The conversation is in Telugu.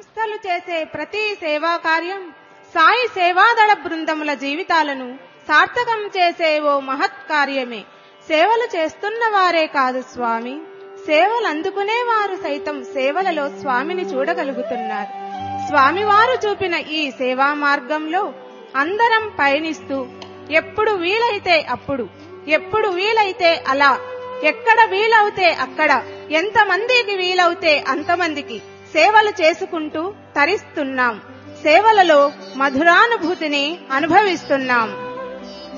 సంస్థలు చేసే ప్రతి సేవా కార్యం సాయి సేవాదళ బృందముల జీవితాలను సార్థకం చేసే ఓ మహత్ కార్యమే సేవలు చేస్తున్న వారే కాదు స్వామి సేవలు అందుకునే వారు సైతం సేవలలో స్వామిని చూడగలుగుతున్నారు స్వామివారు చూపిన ఈ సేవా మార్గంలో అందరం పయనిస్తూ ఎప్పుడు వీలైతే అప్పుడు ఎప్పుడు వీలైతే అలా ఎక్కడ వీలవుతే అక్కడ ఎంతమందికి వీలవుతే అంతమందికి సేవలు చేసుకుంటూ తరిస్తున్నాం సేవలలో మధురానుభూతిని అనుభవిస్తున్నాం